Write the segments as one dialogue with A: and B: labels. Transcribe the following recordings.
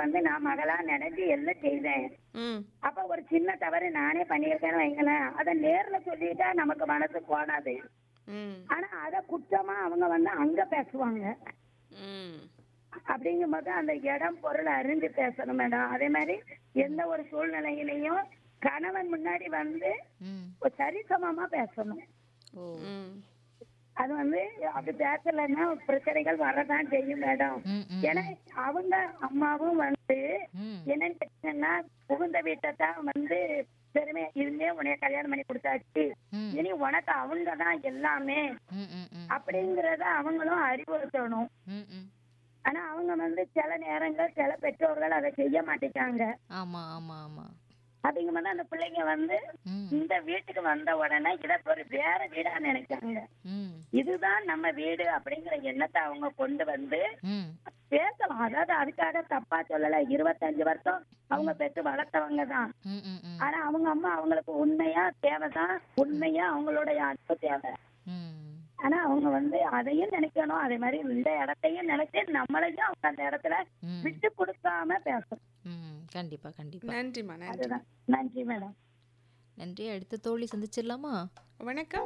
A: வந்து நான் மகளா நினைச்சு எல்லாம் செய்தேன்
B: ம்
A: அப்ப ஒரு சின்ன தவறு நானே பண்ணியிருக்கேன்னு வைங்களேன் அதை நேர்ல சொல்லிட்டா நமக்கு மனசு போனாது
B: ம்
A: ஆனா அத குற்றமா அவங்க வந்து அங்க பேசுவாங்க
B: ம்
A: அப்படிங்கும்போது அந்த இடம் பொருள் அறிஞ்சு பேசணும் மேடம் அதே மாதிரி எந்த ஒரு சூழ்நிலையிலையும் கணவன் முன்னாடி வந்து
C: ம்
A: ஒரு சரிசமமா பேசணும்
C: ஓ
B: ம்
A: அது வந்து அப்படி பேசலைன்னா பிரச்சனைகள் வரதான் செய்யும் மேடம்
C: ம் ம்
A: ஏன்னா அவங்க அம்மாவும் வந்து
C: ம்
A: என்னன்னு கேட்டீங்கன்னா புகுந்த வீட்டை தான் வந்து பெருமை இருந்தே உன்னைய கல்யாணம் பண்ணி கொடுத்தாச்சு
C: ம்.
A: இனி உனக்கு அவங்க தான் எல்லாமே
C: ம் ம் ம்
A: அப்படிங்கறத அவங்களும் அறிவுறுத்தணும்
C: ம் ம்
A: ஆனா அவங்க வந்து சில நேரங்கள் சில பெற்றோர்கள் அதை செய்ய மாட்டேங்காங்க
C: ஆமா ஆமா ஆமா
A: அப்படிங்கும்போது அந்த பிள்ளைங்க வந்து
C: ம்
A: இந்த வீட்டுக்கு வந்த உடனே இதை ஒரு வேற வீடா நினைக்காங்க
C: ம்
A: இதுதான் நம்ம வீடு அப்படிங்கிற எண்ணத்தை அவங்க கொண்டு வந்து
C: ம்
A: பேசலாம் அதாவது அதுக்காக தப்பா சொல்லல இருபத்தஞ்சு வருஷம் அவங்க பெற்று வளர்த்தவங்க தான்
C: ம் ம் ம்
A: ஆனா அவங்க அம்மா அவங்களுக்கு உண்மையா தேவைதான் உண்மையா அவங்களுடைய அன்பு தேவை
C: ம்
A: ஆனா அவங்க வந்து அதையும் நினைக்கணும் அதே மாதிரி இந்த இடத்தையும் நினைச்சு நம்மளையும் அவங்க அந்த இடத்துல
C: ம்
A: விட்டு கொடுக்காம பேசணும்
C: ம் கண்டிப்பா கண்டிப்பா
B: நன்றிம்மா நன்றி
A: அதுதான் நன்றி மேடம்
C: நன்றி அடுத்த தோழி சந்திச்சிடலாமா
B: வணக்கம்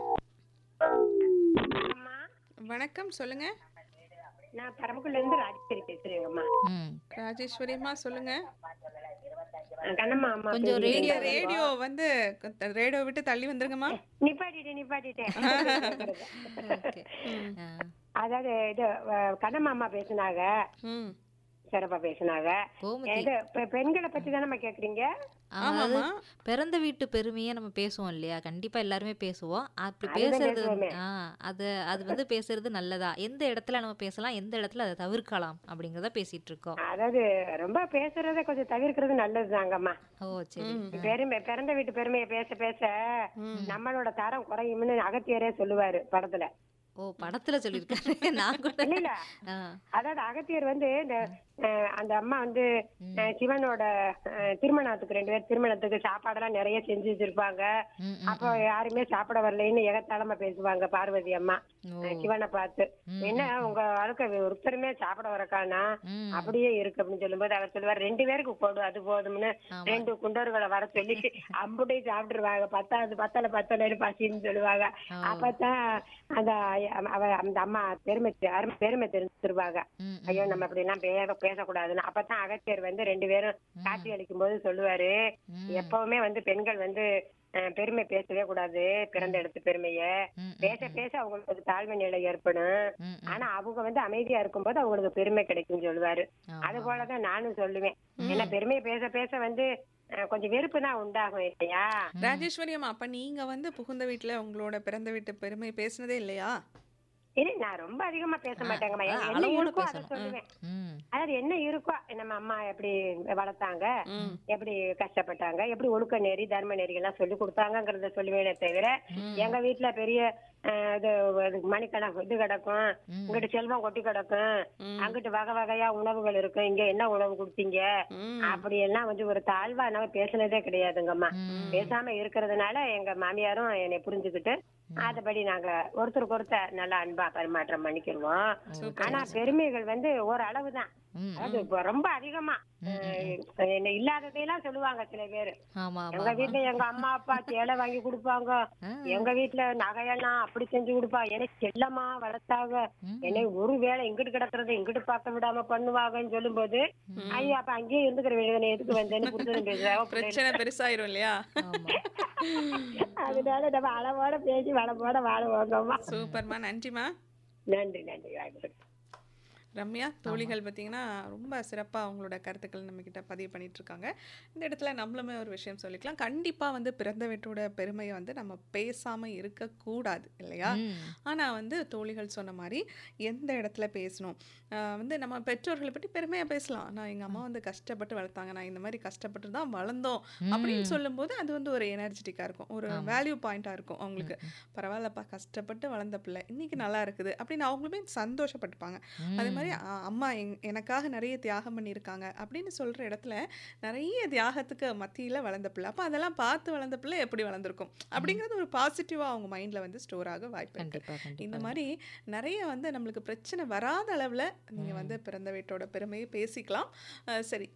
B: வணக்கம் சொல்லுங்க
D: நான் பரமக்குள்ள இருந்து ராஜேஸ்வரி பேசுறேங்கம்மா
C: ம்
B: ராஜேஸ்வரிம்மா சொல்லுங்க
D: கண்ணம்மா அம்மா
C: கொஞ்சம்
D: பேசுறேன்.
B: ரேடியோ ரேடியோ வந்து ரேடியோ விட்டு தள்ளி வந்துருங்கம்மா
D: நிப்பாட்டிட்டேன் நிப்பாட்டிட்டேன்
C: ஓகே ஆ
D: அதாவது இது அஹ், கண்ணம்மா அம்மா பேசுனாங்க
B: ம்
D: சிறப்பா பேசுனாங்க
C: கோமதி
D: இது பெ- பெண்களை பத்தி தானே கேக்குறீங்க
C: அதாவது
B: ஆமாம்மா
C: பிறந்த வீட்டு பெருமையை நம்ம பேசுவோம் இல்லையா கண்டிப்பா எல்லாருமே பேசுவோம் அப்படி
D: அதுதான்
C: பேசுறது
D: பேசுவோமே.
C: ஆ அது அது வந்து பேசுறது நல்லதா எந்த இடத்துல நம்ம பேசலாம் எந்த இடத்துல அதை தவிர்க்கலாம் அப்படிங்கறத பேசிட்டு இருக்கோம்
D: அதாவது ரொம்ப பேசுறத கொஞ்சம் தவிர்க்கிறது நல்லதுதாங்கம்மா
C: ஓ சரி
D: பெருமை பிறந்த வீட்டு பெருமையை பேச பேச நம்மளோட தரம் குறையும்னு அகத்தியரே சொல்லுவாரு படத்துல
C: ஓ படத்துல சொல்லியிருக்காரு நான் கூட
D: இல்ல இல்ல
C: ஆ,
D: அதாவது அகத்தியர் வந்து இந்த அஹ், அந்த அம்மா வந்து அஹ், சிவனோட அஹ், திருமணத்துக்கு ரெண்டு பேர் திருமணத்துக்கு சாப்பாடெல்லாம் நிறைய செஞ்சு வச்சிருப்பாங்க
C: ம், ம்,
D: அப்போ யாருமே சாப்பிட வரலைன்னு எகத்தாளமா பேசுவாங்க பார்வதி அம்மா
C: ஓ.
D: அஹ், சிவனை பார்த்து என்ன உங்க வாழ்க்கை ஒருத்தருமே சாப்பிட வரக்கானா
C: ம்.
D: அப்படியே இருக்கு அப்படின்னு சொல்லும்போது அவர் சொல்லுவார் ரெண்டு பேருக்கு போடு அது போதும்னு
C: ஆமா.
D: ரெண்டு குண்டர்களை வர சொல்லி அம்புட்டையும் சாப்பிட்டுருவாங்க பத்தாவது பத்தல பத்தலைன்னு பசின்னு சொல்லுவாங்க
C: ஓ.
D: அப்பதான் அந்த அவ அந்த அம்மா பெருமை தெ- அருமை பெருமை தெரிஞ்சிருவாங்க
C: ம்,
D: ஐயோ நம்ம இப்படி எல்லாம் பேச பேசக்கூடாதுன்னு அப்பதான் அகத்தியர் வந்து ரெண்டு பேரும் காட்சி அளிக்கும் போது சொல்லுவாரு எப்பவுமே வந்து பெண்கள் வந்து அஹ், பெருமை பேசவே கூடாது பிறந்த இடத்து பெருமைய
C: ம், ம்,
D: பேச பேச அவங்களுக்கு ஒரு தாழ்வு நிலை ஏற்படும்
C: ம்,
D: ஆனா அவங்க வந்து அமைதியா இருக்கும்போது அவங்களுக்கு பெருமை கிடைக்கும்னு சொல்லுவாரு
C: ஆமா.
D: அது போலதான் நானும் சொல்லுவேன் ஏன்னா பெருமையை பேச பேச வந்து அஹ், கொஞ்சம் வெறுப்பு தான் உண்டாகும் இல்லையா
B: ராஜேஸ்வரி அம்மா அப்ப நீங்க வந்து புகுந்த வீட்டுல உங்களோட பிறந்த வீட்டு பெருமை பேசினதே இல்லையா
D: இல்ல நான் ரொம்ப அதிகமா பேச மாட்டேங்கம்மா
C: அதான்
D: என்ன
C: அளவோட
D: இருக்கோ அதை
C: பேசணும்.
D: சொல்லுவேன்
C: ம்
D: அதாவது என்ன இருக்கோ நம்ம அம்மா எப்படி வளர்த்தாங்க
B: ம்
D: எப்படி கஷ்டப்பட்டாங்க எப்படி ஒழுக்க நெறி தர்ம நெறி எல்லாம் சொல்லி கொடுத்தாங்கங்கறத சொல்லுவேனே தவிர எங்க வீட்டுல பெரிய அஹ், இது இது மணிக்கணக்கு இது கிடக்கும் இங்கிட்டு செல்வம் கொட்டி கிடக்கும் அங்கிட்டு வகை வகையா உணவுகள் இருக்கும் இங்க என்ன உணவு கொடுத்தீங்க
B: ம்
D: அப்படி எல்லாம் வந்து ஒரு தாழ்வா நம்ம பேசுனதே கிடையாதுங்கம்மா பேசாம இருக்கிறதுனால எங்க மாமியாரும் என்னை புரிஞ்சுக்கிட்டு அதுபடி நாங்க ஒருத்தருக்கு ஒருத்தர் நல்லா அன்பா பரிமாற்றம் பண்ணிக்கிருவோம் ஆனா பெருமைகள் வந்து ஒரு அளவுதான்
C: ம்
D: அது இப்ப ரொம்ப அதிகமா அஹ், என்ன இல்லாததையெல்லாம் சொல்லுவாங்க சில பேரு
C: ஆமா ஆமா
D: எங்க வீட்டுல எங்க அம்மா அப்பா சேலை வாங்கி கொடுப்பாங்க எங்க வீட்டுல நகையெல்லாம் அப்படி செஞ்சு கொடுப்பா எனக்கு செல்லமா வளர்த்தாங்க என்னை ஒரு வேளை இங்கிட்டு கிடக்குறத இங்கிட்டு பார்க்க விடாம பண்ணுவாங்கன்னு சொல்லும்போது ஐயா அப்ப அங்கேயே இருந்துக்கிற வேண்டியது எதுக்கு வந்தேன்னு புரிஞ்சு பேசுறாங்க
B: பிரச்சனை பெருசாயிரும் இல்லையா
C: ஆமா
D: அதனால நம்ம அளவோட பேசி வளமோட வாழுவாங்கம்மா
B: சூப்பர்மா நன்றிம்மா
D: நன்றி நன்றி வாய்ப்பு
B: ரம்யா தோழிகள் பார்த்தீங்கன்னா ரொம்ப சிறப்பாக அவங்களோட கருத்துக்கள் நம்மக்கிட்ட பதிவு பண்ணிட்டு இருக்காங்க இந்த இடத்துல நம்மளுமே ஒரு விஷயம் சொல்லிக்கலாம் கண்டிப்பாக வந்து பிறந்த வீட்டோட பெருமையை வந்து நம்ம பேசாமல் இருக்கக்கூடாது இல்லையா
C: ம்
B: ஆனால் வந்து தோழிகள் சொன்ன மாதிரி எந்த இடத்துல பேசணும் ஆஹ் வந்து நம்ம பெற்றோர்களை பற்றி பெருமையாக பேசலாம் நான் எங்கள் அம்மா வந்து கஷ்டப்பட்டு வளர்த்தாங்க நான் இந்த மாதிரி கஷ்டப்பட்டு தான் வளர்ந்தோம் அப்படின்னு சொல்லும்போது அது வந்து ஒரு எனர்ஜெட்டிக்காக இருக்கும் ஒரு வேல்யூ பாயிண்ட்டாக இருக்கும் அவங்களுக்கு பரவாயில்லப்பா கஷ்டப்பட்டு வளர்ந்த பிள்ளை இன்னைக்கு நல்லா இருக்குது அப்படின்னு அவங்களுமே சந்தோஷப்பட்டுப்பாங்க அதே மாதிரி அ, அம்மா எங் எனக்காக நிறைய தியாகம் பண்ணியிருக்காங்க அப்படின்னு சொல்கிற இடத்துல நிறைய தியாகத்துக்கு மத்தியில் வளர்ந்த பிள்ளை அப்போ அதெல்லாம் பார்த்து வளர்ந்த பிள்ளை எப்படி வளர்ந்துருக்கும் அப்படிங்கிறது ஒரு பாசிட்டிவாக அவங்க மைண்டில் வந்து ஸ்டோர் ஆக வாய்ப்பு இருக்கு
C: கண்டிப்பா கண்டிப்பா
B: இந்த மாதிரி நிறைய வந்து நம்மளுக்கு பிரச்சனை வராத அளவில் நீங்கள் வந்து பிறந்த வீட்டோட பெருமையை பேசிக்கலாம் அஹ் சரி